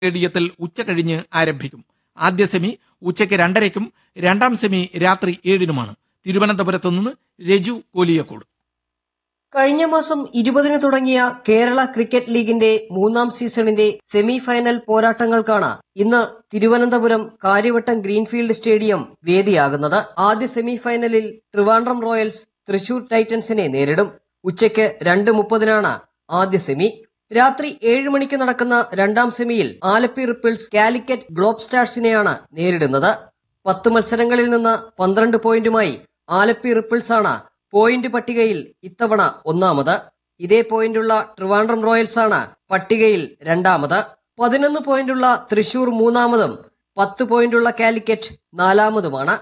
സ്റ്റേഡിയത്തിൽ ഉച്ചകഴിഞ്ഞ് ആരംഭിക്കും ആദ്യ സെമി ഉച്ചയ്ക്ക് രണ്ടരയ്ക്കും രണ്ടാം സെമി രാത്രി ഏഴിനുമാണ് തിരുവനന്തപുരത്ത് നിന്ന് രജു കോലിയക്കോട് കഴിഞ്ഞ മാസം ഇരുപതിന് തുടങ്ങിയ കേരള ക്രിക്കറ്റ് ലീഗിന്റെ മൂന്നാം സീസണിന്റെ സെമി ഫൈനൽ പോരാട്ടങ്ങൾക്കാണ് ഇന്ന് തിരുവനന്തപുരം കാര്യവട്ടം ഗ്രീൻഫീൽഡ് സ്റ്റേഡിയം വേദിയാകുന്നത് ആദ്യ സെമി ഫൈനലിൽ ട്രിവാൻഡ്രം റോയൽസ് തൃശൂർ ടൈറ്റൻസിനെ നേരിടും ഉച്ചയ്ക്ക് രണ്ട് മുപ്പതിനാണ് ആദ്യ സെമി രാത്രി ഏഴ് മണിക്ക് നടക്കുന്ന രണ്ടാം സെമിയിൽ ആലപ്പി റിപ്പിൾസ് കാലിക്കറ്റ് ഗ്ലോബ് സ്റ്റാർസിനെയാണ് നേരിടുന്നത് പത്ത് മത്സരങ്ങളിൽ നിന്ന് പന്ത്രണ്ട് പോയിന്റുമായി ആലപ്പി റിപ്പിൾസ് ആണ് പോയിന്റ് പട്ടികയിൽ ഇത്തവണ ഒന്നാമത് ഇതേ പോയിന്റുള്ള ട്രിവാൻഡ്രം റോയൽസ് ആണ് പട്ടികയിൽ രണ്ടാമത് പതിനൊന്ന് പോയിന്റുള്ള തൃശൂർ മൂന്നാമതും പത്ത് പോയിന്റുള്ള കാലിക്കറ്റ് നാലാമതുമാണ്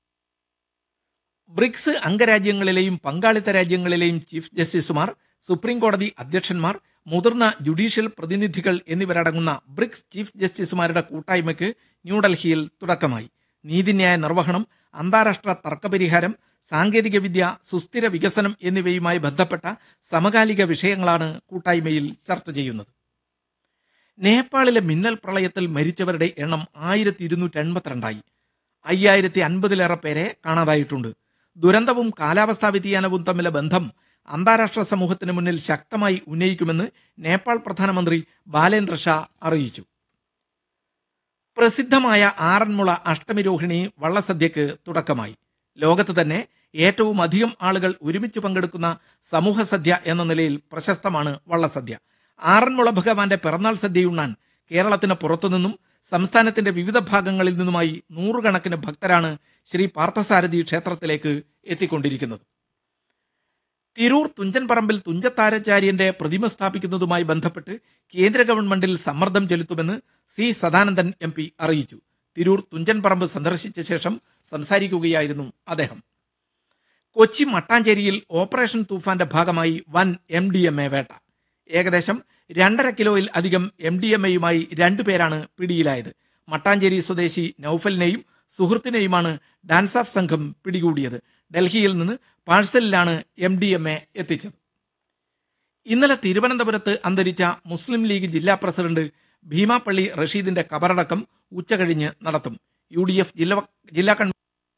ബ്രിക്സ് അംഗരാജ്യങ്ങളിലെയും പങ്കാളിത്ത രാജ്യങ്ങളിലെയും ചീഫ് ജസ്റ്റിസുമാർ സുപ്രീം കോടതി അധ്യക്ഷന്മാർ മുതിർന്ന ജുഡീഷ്യൽ പ്രതിനിധികൾ എന്നിവരടങ്ങുന്ന ബ്രിക്സ് ചീഫ് ജസ്റ്റിസുമാരുടെ കൂട്ടായ്മയ്ക്ക് ന്യൂഡൽഹിയിൽ തുടക്കമായി നീതിന്യായ നിർവഹണം അന്താരാഷ്ട്ര തർക്കപരിഹാരം സാങ്കേതികവിദ്യ സുസ്ഥിര വികസനം എന്നിവയുമായി ബന്ധപ്പെട്ട സമകാലിക വിഷയങ്ങളാണ് കൂട്ടായ്മയിൽ ചർച്ച ചെയ്യുന്നത് നേപ്പാളിലെ മിന്നൽ പ്രളയത്തിൽ മരിച്ചവരുടെ എണ്ണം ആയിരത്തി ഇരുന്നൂറ്റി എൺപത്തിരണ്ടായി അയ്യായിരത്തി അൻപതിലേറെ പേരെ കാണാതായിട്ടുണ്ട് ദുരന്തവും കാലാവസ്ഥാ വ്യതിയാനവും തമ്മിലെ ബന്ധം അന്താരാഷ്ട്ര സമൂഹത്തിന് മുന്നിൽ ശക്തമായി ഉന്നയിക്കുമെന്ന് നേപ്പാൾ പ്രധാനമന്ത്രി ബാലേന്ദ്ര ഷാ അറിയിച്ചു പ്രസിദ്ധമായ ആറന്മുള അഷ്ടമിരോഹിണി വള്ളസദ്യക്ക് തുടക്കമായി ലോകത്ത് തന്നെ ഏറ്റവും അധികം ആളുകൾ ഒരുമിച്ച് പങ്കെടുക്കുന്ന സമൂഹ സദ്യ എന്ന നിലയിൽ പ്രശസ്തമാണ് വള്ളസദ്യ ആറന്മുള ഭഗവാന്റെ പിറന്നാൾ സദ്യയുണ്ണാൻ കേരളത്തിന് പുറത്തുനിന്നും സംസ്ഥാനത്തിന്റെ വിവിധ ഭാഗങ്ങളിൽ നിന്നുമായി നൂറുകണക്കിന് ഭക്തരാണ് ശ്രീ പാർത്ഥസാരഥി ക്ഷേത്രത്തിലേക്ക് എത്തിക്കൊണ്ടിരിക്കുന്നത് തിരൂർ തുഞ്ചൻപറമ്പിൽ തുഞ്ചത്താരാചാര്യന്റെ പ്രതിമ സ്ഥാപിക്കുന്നതുമായി ബന്ധപ്പെട്ട് കേന്ദ്ര ഗവൺമെന്റിൽ സമ്മർദ്ദം ചെലുത്തുമെന്ന് സി സദാനന്ദൻ എം പി അറിയിച്ചു തിരൂർ തുഞ്ചൻപറമ്പ് സന്ദർശിച്ച ശേഷം സംസാരിക്കുകയായിരുന്നു അദ്ദേഹം കൊച്ചി മട്ടാഞ്ചേരിയിൽ ഓപ്പറേഷൻ തൂഫാന്റെ ഭാഗമായി വൻ എം ഡി എം എ വേട്ട ഏകദേശം രണ്ടര കിലോയിൽ അധികം എം ഡി എം എയുമായി രണ്ടുപേരാണ് പിടിയിലായത് മട്ടാഞ്ചേരി സ്വദേശി നൌഫലിനെയും സുഹൃത്തിനെയുമാണ് ഡാൻസ് ഓഫ് സംഘം പിടികൂടിയത് ഡൽഹിയിൽ നിന്ന് പാഴ്സലിലാണ് എം ഡി എം എ എത്തിച്ചത് ഇന്നലെ തിരുവനന്തപുരത്ത് അന്തരിച്ച മുസ്ലിം ലീഗ് ജില്ലാ പ്രസിഡന്റ് ഭീമാപ്പള്ളി റഷീദിന്റെ കബറടക്കം ഉച്ചകഴിഞ്ഞ് നടത്തും യു ഡി എഫ് ജില്ലാ ജില്ലാ കൺവീനർ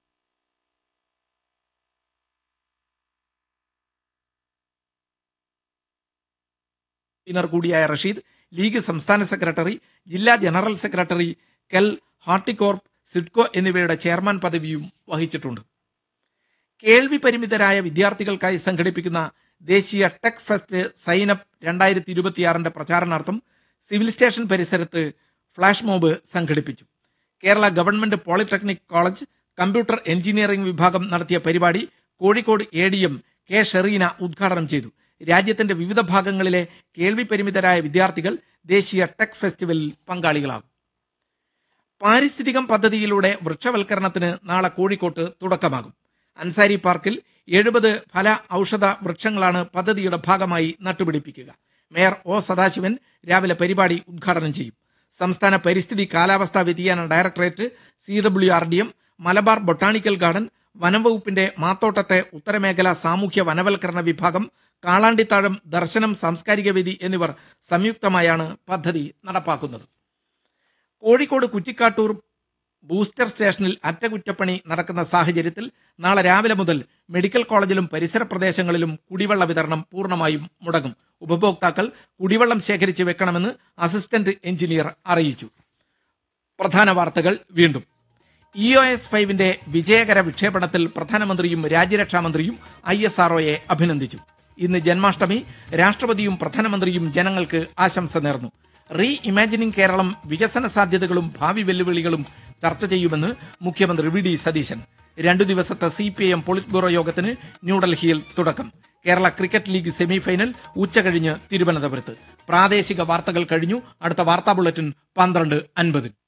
കൺവീനർ കൂടിയായ റഷീദ് ലീഗ് സംസ്ഥാന സെക്രട്ടറി ജില്ലാ ജനറൽ സെക്രട്ടറി കെൽ ഹാർട്ടികോർപ്പ് സിഡ്കോ എന്നിവയുടെ ചെയർമാൻ പദവിയും വഹിച്ചിട്ടുണ്ട് കേൾവി പരിമിതരായ വിദ്യാർത്ഥികൾക്കായി സംഘടിപ്പിക്കുന്ന ദേശീയ ടെക് ഫെസ്റ്റ് സൈനപ്പ് രണ്ടായിരത്തി ഇരുപത്തിയാറിന്റെ പ്രചാരണാർത്ഥം സിവിൽ സ്റ്റേഷൻ പരിസരത്ത് ഫ്ലാഷ് മോബ് സംഘടിപ്പിച്ചു Kerala government polytechnic college computer engineering വിഭാഗം നടത്തിയ പരിപാടി Kozhikode A D M K Shereena ഉദ്ഘാടനം ചെയ്തു രാജ്യത്തിന്റെ വിവിധ ഭാഗങ്ങളിലെ കേൾവി പരിമിതരായ വിദ്യാർത്ഥികൾ ദേശീയ ടെക് ഫെസ്റ്റിവലിൽ പങ്കാളികളാകും പാരിസ്ഥിതികം പദ്ധതിയിലൂടെ വൃക്ഷവൽക്കരണത്തിന് നാളെ കോഴിക്കോട്ട് തുടക്കമാകും അൻസാരി പാർക്കിൽ എഴുപത് ഫല ഔഷധ വൃക്ഷങ്ങളാണ് പദ്ധതിയുടെ ഭാഗമായി നട്ടുപിടിപ്പിക്കുക മേയർ ഒ സദാശിവൻ രാവിലെ പരിപാടി ഉദ്ഘാടനം ചെയ്യും സംസ്ഥാന പരിസ്ഥിതി കാലാവസ്ഥാ വ്യതിയാന directorate C W R D M Malabar botanical garden വനംവകുപ്പിന്റെ മാത്തോട്ടത്തെ ഉത്തരമേഖല സാമൂഹ്യ വനവൽക്കരണ വിഭാഗം കാളാണ്ടിത്താഴം ദർശനം സാംസ്കാരിക വേദി എന്നിവർ സംയുക്തമായാണ് പദ്ധതി നടപ്പാക്കുന്നത് കോഴിക്കോട് കുറ്റിക്കാട്ടൂർ ബൂസ്റ്റർ സ്റ്റേഷനിൽ അറ്റകുറ്റപ്പണി നടക്കുന്ന സാഹചര്യത്തിൽ നാളെ രാവിലെ മുതൽ മെഡിക്കൽ കോളേജിലും പരിസര പ്രദേശങ്ങളിലും കുടിവെള്ള വിതരണം പൂർണ്ണമായും മുടങ്ങും ഉപഭോക്താക്കൾ കുടിവെള്ളം ശേഖരിച്ച് വെക്കണമെന്ന് അസിസ്റ്റന്റ് എഞ്ചിനീയർ അറിയിച്ചു പ്രധാന വാർത്തകൾ വീണ്ടും ഇ ഒ എസ് ഫൈവിന്റെ വിജയകര വിക്ഷേപണത്തിൽ പ്രധാനമന്ത്രിയും രാജ്യരക്ഷാമന്ത്രിയും ഐ എസ് ആർഒയെ അഭിനന്ദിച്ചു ഇന്ന് ജന്മാഷ്ടമി രാഷ്ട്രപതിയും പ്രധാനമന്ത്രിയും ജനങ്ങൾക്ക് ആശംസ നേർന്നു റീ ഇമാജിനിംഗ് കേരളം വികസന സാധ്യതകളും ഭാവി വെല്ലുവിളികളും ചർച്ച ചെയ്യുമെന്ന് മുഖ്യമന്ത്രി വി ഡി സതീശൻ രണ്ടു ദിവസത്തെ C P I M polit bureau യോഗത്തിന് ന്യൂഡൽഹിയിൽ തുടക്കം കേരള ക്രിക്കറ്റ് ലീഗ് സെമിഫൈനൽ ഉച്ചകഴിഞ്ഞ് തിരുവനന്തപുരത്ത് പ്രാദേശിക വാർത്തകൾ കഴിഞ്ഞു അടുത്ത വാർത്താ ബുള്ളറ്റിൻ പന്ത്രണ്ട് അൻപതിന്